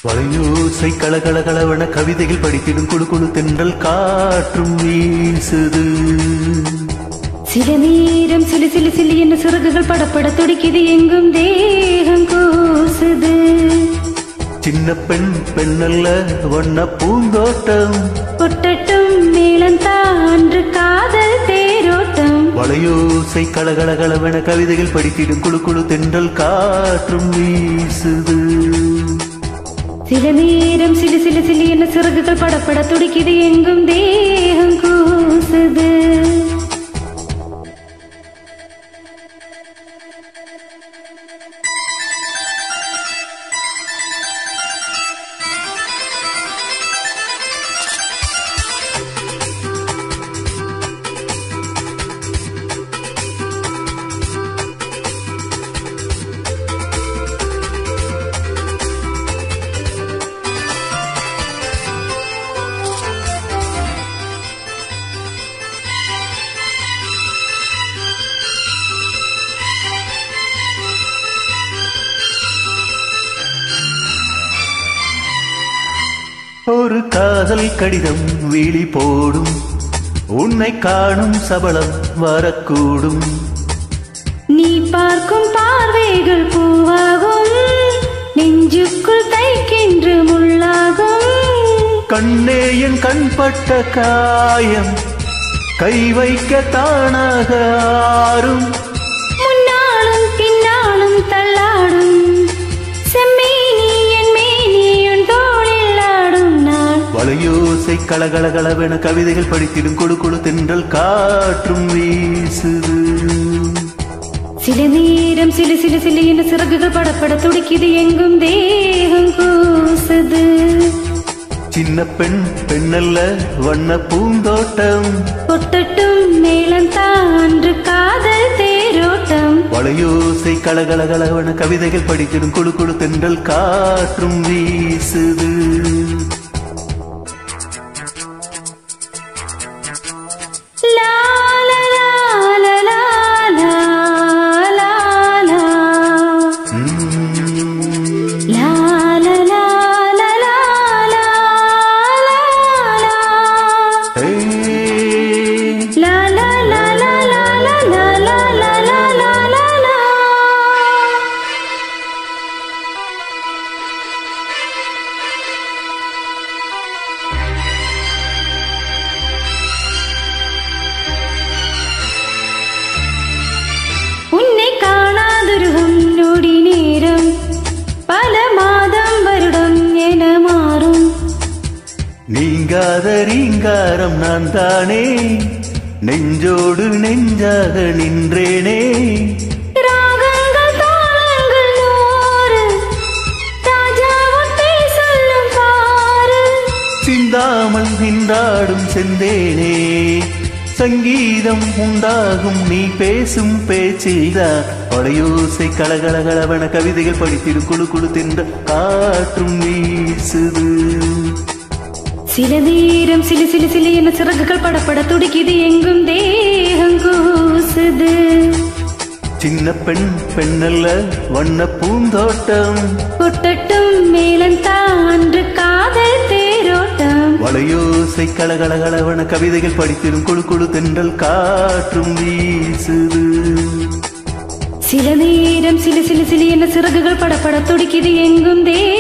வளையோசை களகளகளவன கவிதைகள் படித்திடும் குழு குழு தென்றல் காற்றும் வீசுது சில நேரம் சிலு சிலு சிலு என்ன சிறகுகள் படப்பட துடிக்குது எங்கும் தேகம் கூசுது சின்ன பெண் பெண்ணல்ல வண்ண பூந்தோட்டம் கொட்டட்டும் மேளம் தான்று காதல் தேரோட்டம் வளையோசை களகளகளவன கவிதைகள் படித்திடும் குழு குழு தென்றல் காற்றும் வீசுது சில நேரம் சிலு சிலு சிலு என்ன சிறகுகள் படப்பட துடிக்குது எங்கும் தேகம் கூசுது ஒரு காதல் கடிதம் விழி போடும் உன்னை காணும் சபலம் வரக்கூடும் நீ பார்க்கும் பார்வைகள் பூவாகும் நெஞ்சுக்குள் தைக்கின்ற முள்ளாகும் கண்ணே என் கண்பட்ட காயம் கை வைக்க தானாக ஆறும் முன்னாலும் பின்னாலும் தள்ளாடும் செம்மேனி என் மேனியுன் தோளில் ஆடும் நான் வளையோசை களகளகளவென கவிதைகள் படித்திடும் கொடு கொடு தென்றல் காற்றும் வீசுது சில நேரம் சிலு சிலு சிலு என சிறகுகள் படப்பட துடிக்குது எங்கும் தேகம் கூசுது சின்ன பெண் பெண்ணல்ல வண்ண பூந்தோட்டம் கொட்டட்டும் மேளம் தான்று காதல் தேரோட்டம் வளையோசை களகளகளவென கவிதைகள் படித்திடும் கொடு கொடு தென்றல் காற்றும் வீசுது லா லா லா லா லா லா லா லா. ம். லா லா லா லா லா லா லா லா. ஏய். லா லா லா லா லா லா லா லா லா லா லா லா லா. உன்னை காணாதொருகம் நொடி நேரம் பல மாதம் வருடம் என மாறும் நீங்காத ரீங்காரம் நான் தானே நெஞ்சோடு நெஞ்சாக நின்றேனே ராகங்கள் தாளங்கள் நூறு ராஜாவும் பேர் சொல்லும் பாரு சிந்தாமல் நின்றாடும் செந்தேனே சங்கீதம் உண்டாகும் நீ பேசும் பேச்சில்தான் படையோசை களகளகளவன கவிதைகள் படித்திடும் குழு குழு தின்ற காற்றும் வீசுது சில நேரம் சிலு சிலு சிலு என சிறகுகள் படப்பட துடிக்குது எங்கும் தேகம் கூசுது சின்ன பெண் பெண்ணல்ல வண்ண பூந்தோட்டம் கொட்டட்டும் மேளம் தான்று காதல் தேரோட்டம் வளையோசை களகளகளவன கவிதைகள் படித்திடும் குழு குழு தென்றல் காற்றும் வீசுது சில நேரம் சிலு சிலு சிலு என சிறகுகள் படப்பட துடிக்குது எங்கும் தே